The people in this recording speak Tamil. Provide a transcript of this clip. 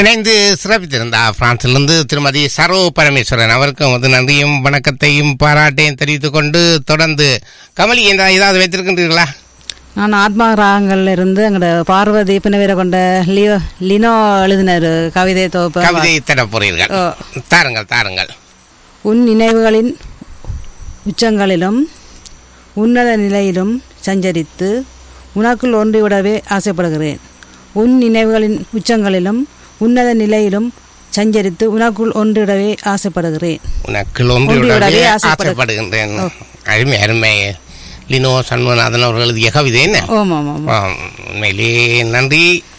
இணைந்து சிறப்பித்திருந்தார் பிரான்சிலிருந்து திருமதி சரோ பரமேஸ்வரன் அவருக்கும் வந்து நன்றியும் வணக்கத்தையும் பாராட்டையும் தெரிவித்துக் கொண்டு தொடர்ந்து கமலி என்ற ஏதாவது வைத்திருக்கின்றீர்களா நான் ஆத்மா ராகங்கள்ல இருந்து எங்களோட பார்வதி பின்னவீரை கொண்ட லியோ லினோ எழுதினார் கவிதை தொகுப்பு கவிதை தர போறீர்கள் ஓ. தாருங்கள் தாருங்கள் உன் நினைவுகளின் உச்சங்களிலும் உன்னத நிலையிலும் சஞ்சரித்து உனக்குள் ஒன்றிவிடவே ஆசைப்படுகிறேன் உன் நினைவுகளின் உச்சங்களிலும் உன்னத நிலையிலும் சஞ்சரித்து உனக்குள் ஒன்றிடவே ஆசைப்படுகிறேன் உனக்கு ஒன்றிவிடவே ஒன்றிவிடவே ஆசைப்படு- ஆசைப்படுகின்றேன் அருமை அருமை லினோ சண்முகநாதன் அவர்கள் எழுதிய கவிதை என்ன ஓம் ஆமாம் ஆமாம் ஆம், உண்மையிலேயே நன்றி